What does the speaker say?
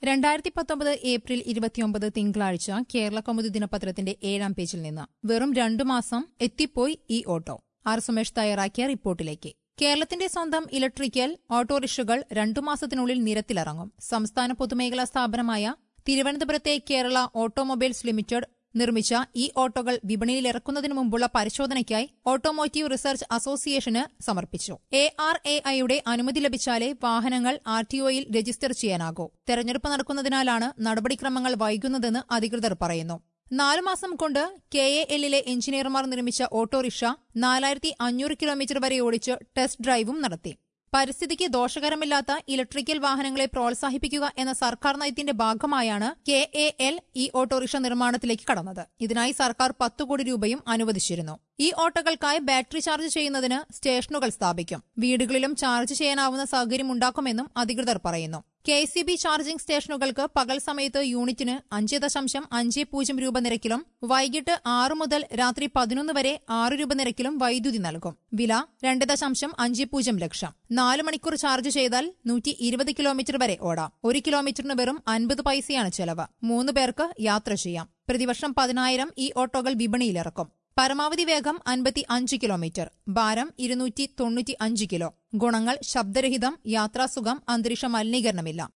രണ്ടായിരത്തി പത്തൊമ്പത് ഏപ്രിൽ ഇരുപത്തിയൊമ്പത് തിങ്കളാഴ്ച കേരള കൗമുദി ദിനപത്രത്തിന്റെ ഏഴാം പേജിൽ നിന്ന് വെറും രണ്ടു മാസം എത്തിപ്പോയി ഈ ഓട്ടോ ആർ സുമേഷ് തയ്യാറാക്കിയ റിപ്പോർട്ടിലേക്ക് കേരളത്തിന്റെ സ്വന്തം ഇലക്ട്രിക്കൽ ഓട്ടോറിക്ഷകൾ രണ്ടു മാസത്തിനുള്ളിൽ നിരത്തിലിറങ്ങും സംസ്ഥാന പൊതുമേഖലാ സ്ഥാപനമായ തിരുവനന്തപുരത്തെ കേരള ഓട്ടോമൊബൈൽസ് ലിമിറ്റഡ് നിർമ്മിച്ച ഈ ഓട്ടോകൾ വിപണിയിലിറക്കുന്നതിന് മുമ്പുള്ള പരിശോധനയ്ക്കായി ഓട്ടോമോട്ടീവ് റിസർച്ച് അസോസിയേഷന് സമർപ്പിച്ചു എ ആർ എ ഐയുടെ അനുമതി ലഭിച്ചാലേ വാഹനങ്ങൾ ആർ ടി ഒയിൽ രജിസ്റ്റർ ചെയ്യാനാകൂ തെരഞ്ഞെടുപ്പ് നടക്കുന്നതിനാലാണ് നടപടിക്രമങ്ങൾ വൈകുന്നതെന്ന് അധികൃതർ പറയുന്നു നാലു മാസം കൊണ്ട് കെ എ എല്ലിലെ എഞ്ചിനീയർമാർ നിർമ്മിച്ച ഓട്ടോറിക്ഷ നാലായിരത്തി അഞ്ഞൂറ് കിലോമീറ്റർ വരെ ഓടിച്ച് ടെസ്റ്റ് ഡ്രൈവും നടത്തി പരിസ്ഥിതിക്ക് ദോഷകരമില്ലാത്ത ഇലക്ട്രിക്കൽ വാഹനങ്ങളെ പ്രോത്സാഹിപ്പിക്കുക എന്ന സർക്കാർ നയത്തിന്റെ ഭാഗമായാണ് കെ എ എൽ ഈ ഓട്ടോറിക്ഷ നിർമ്മാണത്തിലേക്ക് കടന്നത് ഇതിനായി സർക്കാർ പത്ത് കോടി രൂപയും അനുവദിച്ചിരുന്നു ഈ ഓട്ടോകൾക്കായി ബാറ്ററി ചാർജ് ചെയ്യുന്നതിന് സ്റ്റേഷനുകൾ സ്ഥാപിക്കും വീടുകളിലും ചാർജ് ചെയ്യാനാവുന്ന സൗകര്യം ഉണ്ടാക്കുമെന്നും അധികൃതർ പറയുന്നു കെ സി ബി ചാർജിംഗ് സ്റ്റേഷനുകൾക്ക് പകൽ സമയത്ത് യൂണിറ്റിന് അഞ്ച് ദശാംശം അഞ്ച് പൂജ്യം രൂപ നിരക്കിലും വൈകിട്ട് ആറ് മുതൽ രാത്രി പതിനൊന്ന് വരെ ആറ് രൂപ നിരക്കിലും വൈദ്യുതി നൽകും വില രണ്ട് ദശാംശം അഞ്ച് പൂജ്യം ലക്ഷം നാല് മണിക്കൂർ ചാർജ് ചെയ്താൽ നൂറ്റി ഇരുപത് കിലോമീറ്റർ വരെ ഓടാം ഒരു കിലോമീറ്ററിന് വെറും അൻപത് പൈസയാണ് ചെലവ് മൂന്ന് പേർക്ക് യാത്ര ചെയ്യാം പ്രതിവർഷം പതിനായിരം ഈ ഓട്ടോകൾ വിപണിയിലിറക്കും പരമാവധി വേഗം അൻപത്തി അഞ്ച് കിലോമീറ്റർ ഭാരം ഇരുന്നൂറ്റി തൊണ്ണൂറ്റി അഞ്ച് കിലോ ഗുണങ്ങൾ ശബ്ദരഹിതം യാത്രാസുഖം അന്തരീക്ഷ മലിനീകരണമില്ല